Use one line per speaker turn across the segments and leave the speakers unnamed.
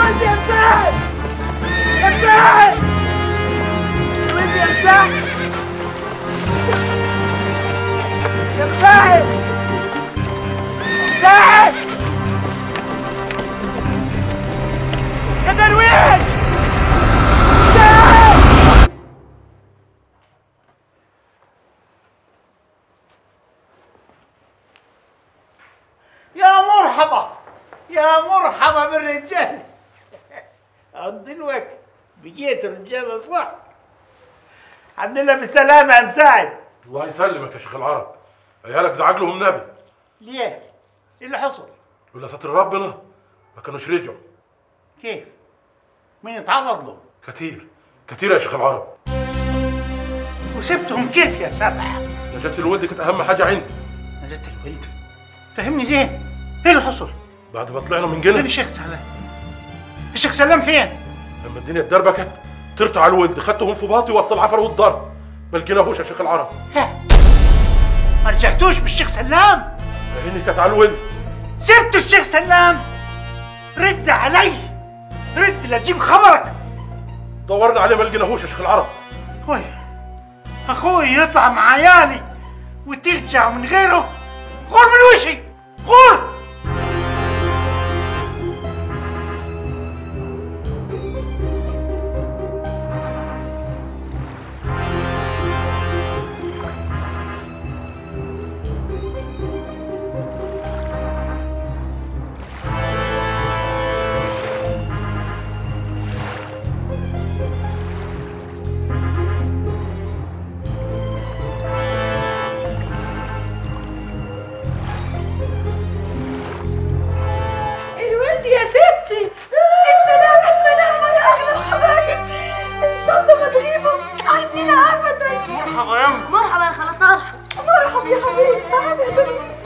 ولدي يا مساعد يا مساعد ولدي يا مساعد يا مساعد مساعد يا درويش مساعد يا مرحبا يا مرحبا بالرجال دلوقتي بقيت رجاله صح الحمد لله بالسلامة يا مساعد
الله يسلمك يا شيخ العرب عيالك زعج لهم نبي
ليه؟ ايه اللي حصل؟
ولا ستر ربنا ما كانوش رجعوا
كيف؟ مين يتعرض له؟
كتير كتير يا شيخ العرب
وسبتهم كيف يا سبعة؟
نجاة الولد كانت اهم حاجه عندي
نجاة الولد فهمني زين ايه اللي حصل؟
بعد ما طلعنا من
فين
جنة
الشيخ سلام؟ الشيخ سلام فين؟
لما الدنيا اتدربكت طرت على الولد خدتهم في باطي وسط العفر والضرب ما لقيناهوش يا شيخ العرب
ها ما رجعتوش بالشيخ سلام؟
عيني كانت على الولد
سبت الشيخ سلام رد علي رد لاجيب خبرك
دورنا عليه ما لقيناهوش يا شيخ العرب
اخوي اخوي يطلع مع عيالي وترجع من غيره غور من وشي غور
الولد يا ستي السلام السلام يا اهل الحبايب ان شاء الله ما تغيبوا عننا ابدا
مرحبا يا
مرحبا يا خلا صالح مرحبا يا حبيبي تعالى يا بني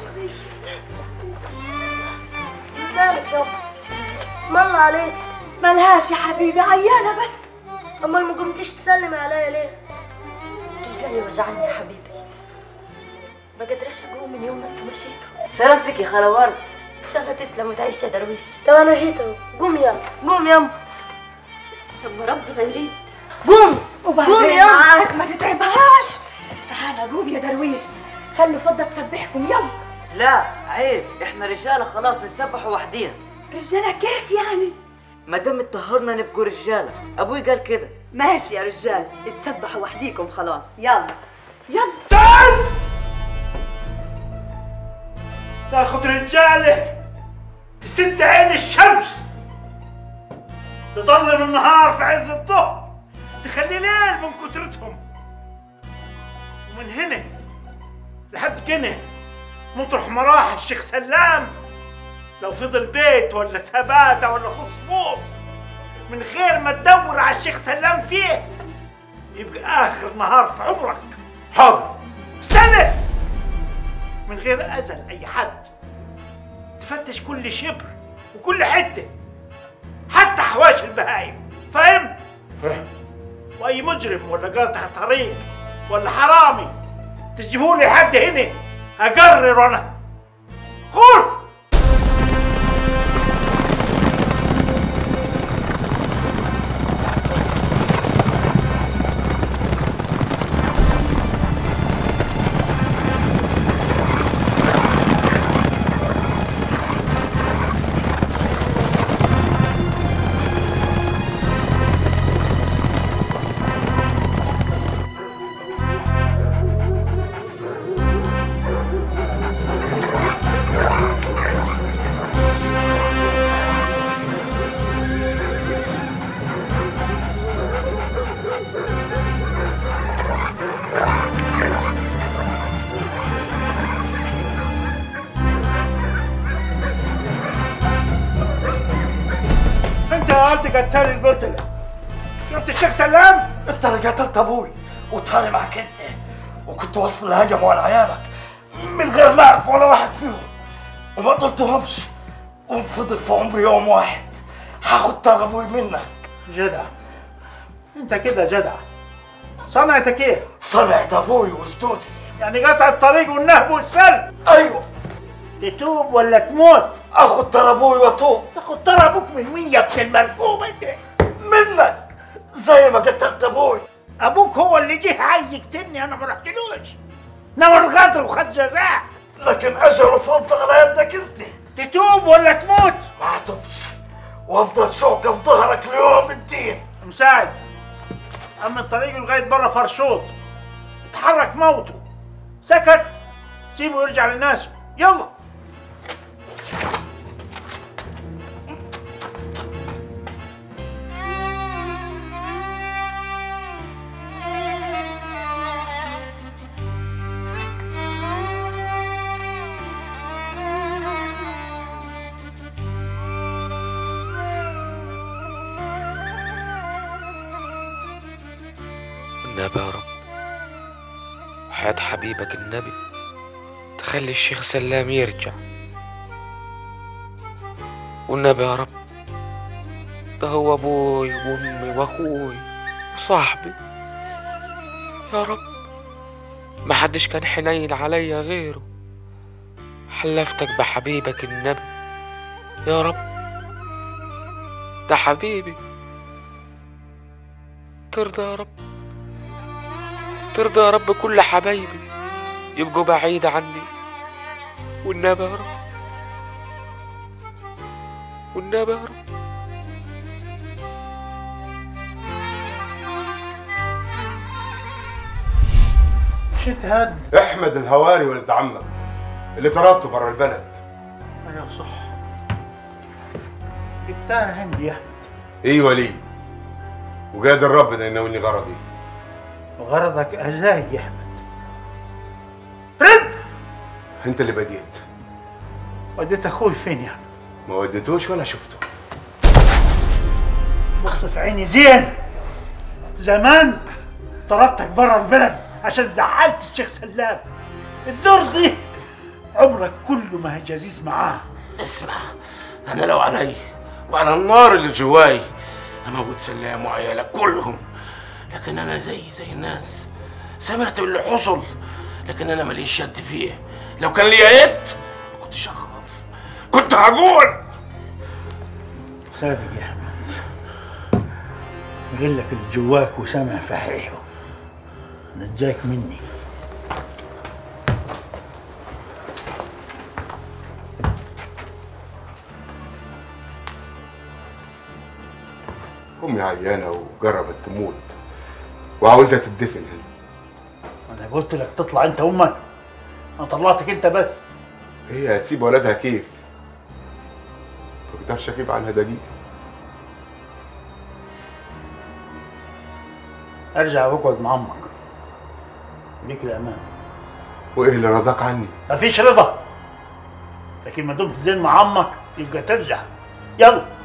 مالك يابا اسم الله عليك
ملهاش يا حبيبي عيانة بس
امال ما قمتيش تسلمي عليا ليه رجلي وجعني يا حبيبي ما قدرش اقوم من يوم ما انتوا مشيتوا
سلامتك يا خالة ورد
ان شاء الله تسلم وتعيش يا درويش طب انا جيت اهو قوم يلا قوم يلا يما ربنا يريد قوم قوم
وبعدين
يلا
معاك ما تتعبهاش تعالى قوم يا درويش خلوا فضة تسبحكم يلا
لا عيب احنا رجاله خلاص نسبح وحدينا
رجالة كيف يعني
ما دام اتطهرنا نبقوا رجاله ابوي قال كده
ماشي يا رجال اتسبحوا وحديكم خلاص يلا يلا
تعال تاخد رجاله تسد عين الشمس تضلم النهار في عز الظهر تخلي ليل من كثرتهم ومن هنا لحد كنه مطرح ما راح الشيخ سلام لو فضل بيت ولا سباتة ولا خصبوص من غير ما تدور على الشيخ سلام فيه يبقى آخر نهار في عمرك
حاضر
استنى من غير اذى لاي حد تفتش كل شبر وكل حته حتى حواشي البهايم فاهم
فاهم
واي مجرم ولا قاطع طريق ولا حرامي تجيبوا لي حد هنا اقرر انا قول انت يا ولد قتال القتله شفت الشيخ سلام
انت اللي قتلت ابوي وتاني معك انت وكنت وصل الهجم على عيالك من غير ما اعرف ولا واحد فيهم وما قلتهمش وانفضل في عمري يوم واحد هاخد تاج ابوي منك
جدع انت كده جدع صنعتك ايه؟
صنعت ابوي وجدودي
يعني قطع الطريق والنهب والسلب
ايوه
تتوب ولا تموت
اخد ترى ابوي واتوب
تاخد ترى ابوك من وين يا ابن المرقوم انت
منك زي ما قتلت ابوي
ابوك هو اللي جه عايز يقتلني انا ما رحتلوش نوى الغدر وخد جزاء
لكن اجله فرض على يدك انت
تتوب ولا تموت
ما تبص وافضل شوكه في ظهرك ليوم الدين
مساعد أمن طريقه لغاية برا فرشوط اتحرك موته سكت سيبه يرجع للناس يلا
والنبي يا رب وحياة حبيبك النبي تخلي الشيخ سلام يرجع والنبي يا رب ده هو ابوي وامي واخوي وصاحبي يا رب ما حدش كان حنين عليا غيره حلفتك بحبيبك النبي يا رب ده حبيبي ترضى يا رب ترضى يا رب كل حبايبي يبقوا بعيد عني والنبي يا رب والنبي يا رب
مش انت هاد
احمد الهواري ولد عمك اللي طردته برا البلد
ايوه صح جبتها عندي يا احمد
ايوه ليه وقادر ربنا يناولني غرضي
غرضك ازاي يا احمد رد
انت اللي بديت
وديت اخوي فين يا احمد
ما وديتوش ولا شفته
بص في عيني زين زمان طردتك برا البلد عشان زعلت الشيخ سلام الدور دي عمرك كله ما هجازيز معاه
اسمع انا لو علي وعلى النار اللي جواي اموت سلام وعيالك كلهم لكن انا زي زي الناس سمعت باللي حصل لكن انا ماليش شد فيه لو كان ليا يد ما كنتش هخاف كنت هقول
صادق يا احمد قال لك اللي جواك وسامع فحيحه نجاك مني
امي عيانه وجربت تموت وعاوزها تدفن هنا
انا قلت لك تطلع انت وامك انا طلعتك انت بس
هي هتسيب ولدها كيف ما اقدرش اغيب عنها دقيقه
ارجع واقعد مع امك ليك الامان
وايه اللي رضاك عني
مفيش رضا لكن ما دمت زين مع عمك يبقى ترجع يلا